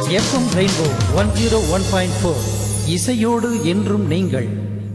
FM Rainbow one zero one point four இசையோடு என்றும் நீங்கள்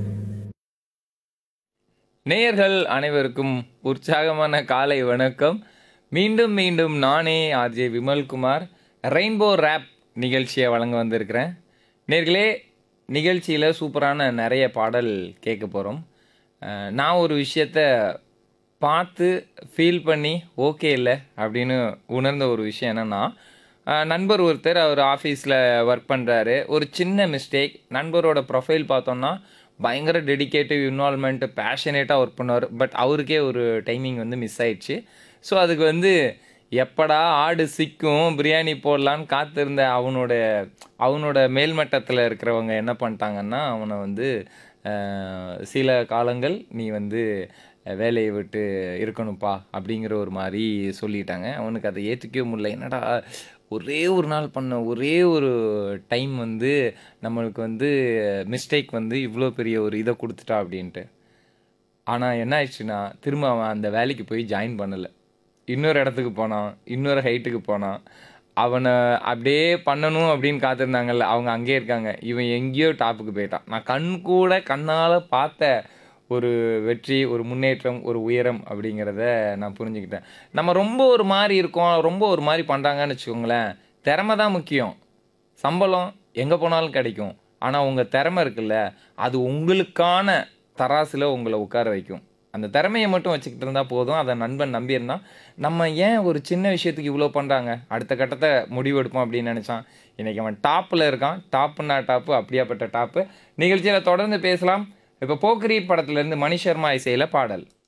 நேயர்கள் அனைவருக்கும் உற்சாகமான காலை வணக்கம் மீண்டும் மீண்டும் நானே ஆர்ஜே விமல்குமார் ரெயின்போ ரேப் நிகழ்ச்சியை வழங்க வந்திருக்கிறேன் நேர்களே நிகழ்ச்சியில் சூப்பரான நிறைய பாடல் கேட்க போகிறோம் நான் ஒரு விஷயத்த பார்த்து ஃபீல் பண்ணி ஓகே இல்லை அப்படின்னு உணர்ந்த ஒரு விஷயம் என்னென்னா நண்பர் ஒருத்தர் அவர் ஆஃபீஸில் ஒர்க் பண்ணுறாரு ஒரு சின்ன மிஸ்டேக் நண்பரோட ப்ரொஃபைல் பார்த்தோன்னா பயங்கர டெடிகேட்டிவ் இன்வால்மெண்ட்டு பேஷனேட்டாக ஒர்க் பண்ணுவார் பட் அவருக்கே ஒரு டைமிங் வந்து மிஸ் ஆயிடுச்சு ஸோ அதுக்கு வந்து எப்படா ஆடு சிக்கும் பிரியாணி போடலான்னு காத்திருந்த அவனோட அவனோட மேல்மட்டத்தில் இருக்கிறவங்க என்ன பண்ணிட்டாங்கன்னா அவனை வந்து அஹ், சில காலங்கள் நீ வந்து வேலையை விட்டு இருக்கணும்ப்பா அப்படிங்கிற ஒரு மாதிரி சொல்லிட்டாங்க அவனுக்கு அதை ஏற்றுக்கவே முடியல என்னடா ஒரே ஒரு நாள் பண்ண ஒரே ஒரு டைம் வந்து நம்மளுக்கு வந்து மிஸ்டேக் வந்து இவ்வளோ பெரிய ஒரு இதை கொடுத்துட்டா அப்படின்ட்டு ஆனால் என்ன ஆயிடுச்சுன்னா திரும்ப அவன் அந்த வேலைக்கு போய் ஜாயின் பண்ணலை இன்னொரு இடத்துக்கு போனான் இன்னொரு ஹைட்டுக்கு போனான் அவனை அப்படியே பண்ணணும் அப்படின்னு காத்திருந்தாங்கல்ல அவங்க அங்கேயே இருக்காங்க இவன் எங்கேயோ டாப்புக்கு போயிட்டான் நான் கண் கூட கண்ணால் பார்த்த ஒரு வெற்றி ஒரு முன்னேற்றம் ஒரு உயரம் அப்படிங்கிறத நான் புரிஞ்சுக்கிட்டேன் நம்ம ரொம்ப ஒரு மாதிரி இருக்கோம் ரொம்ப ஒரு மாதிரி பண்ணுறாங்கன்னு வச்சுக்கோங்களேன் திறமை தான் முக்கியம் சம்பளம் எங்கே போனாலும் கிடைக்கும் ஆனால் உங்கள் திறமை இருக்குல்ல அது உங்களுக்கான தராசில் உங்களை உட்கார வைக்கும் அந்த திறமையை மட்டும் வச்சுக்கிட்டு இருந்தால் போதும் அதை நண்பன் நம்பியிருந்தா நம்ம ஏன் ஒரு சின்ன விஷயத்துக்கு இவ்வளோ பண்ணுறாங்க அடுத்த கட்டத்தை முடிவெடுப்போம் அப்படின்னு நினச்சான் இன்றைக்கி அவன் டாப்பில் இருக்கான் டாப்புன்னா டாப்பு அப்படியாப்பட்ட டாப்பு நிகழ்ச்சியில் தொடர்ந்து பேசலாம் இப்போ போக்கிரி படத்துலேருந்து மணி சர்மா இசையில் பாடல்